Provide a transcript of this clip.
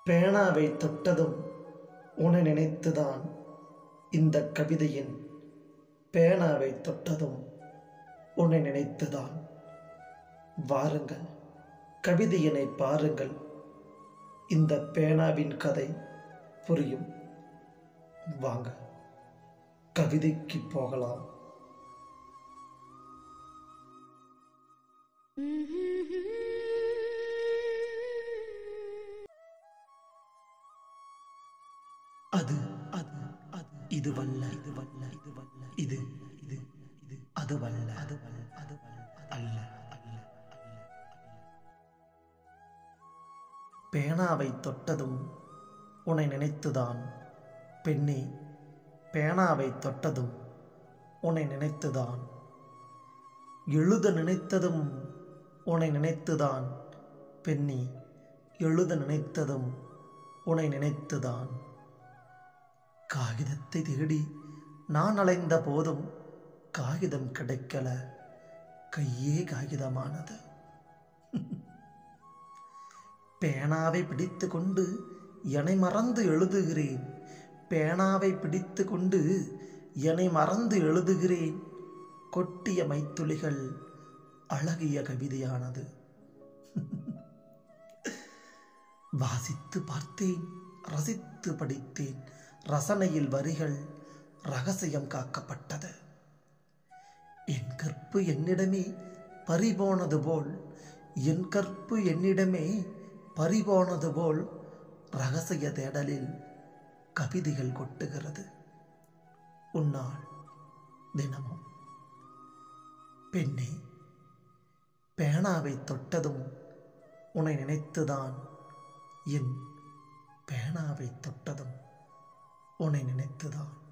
பேனாவை தொட்டதும் உன்னை நினைத்துதான் இந்த கவிதையின் பேனாவை தொட்டதும் உன்னை நினைத்துதான் வாருங்கள் கவிதையினை பாருங்கள் இந்த பேனாவின் கதை புரியும் வாங்க கவிதைக்கு போகலாம் அது அது அது இதுவல்ல இதுவல்ல இதுவல்ல இது இது இது அதுவல்ல அதுவல்ல அதுவல்ல அல்ல அல்ல அல்ல பேனாவை தொட்டதும் உன்னை நினைத்துதான் பெண்ணே பேனாவை தொட்டதும் உன்னை நினைத்துதான் எழுத நினைத்ததும் உன்னை நினைத்துதான் பெண்ணே எழுத நினைத்ததும் உன்னை நினைத்துதான் காகிதத்தை தேடி நான் அலைந்த போதும் காகிதம் கிடைக்கல கையே காகிதமானது பேனாவை பிடித்து கொண்டு என்னை மறந்து எழுதுகிறேன் பேனாவை பிடித்து கொண்டு என்னை மறந்து எழுதுகிறேன் கொட்டிய மைத்துளிகள் அழகிய கவிதையானது வாசித்து பார்த்தேன் ரசித்து படித்தேன் ரசனையில் வரிகள் ரகசியம் காக்கப்பட்டது என் கற்பு என்னிடமே பறிபோனது போல் என் கற்பு என்னிடமே பறிபோனது போல் ரகசிய தேடலில் கவிதைகள் கொட்டுகிறது உன்னால் தினமும் பெண்ணே பேனாவை தொட்டதும் உன்னை நினைத்துதான் என் பேனாவை தொட்டதும் உன்னை நினைத்துதான்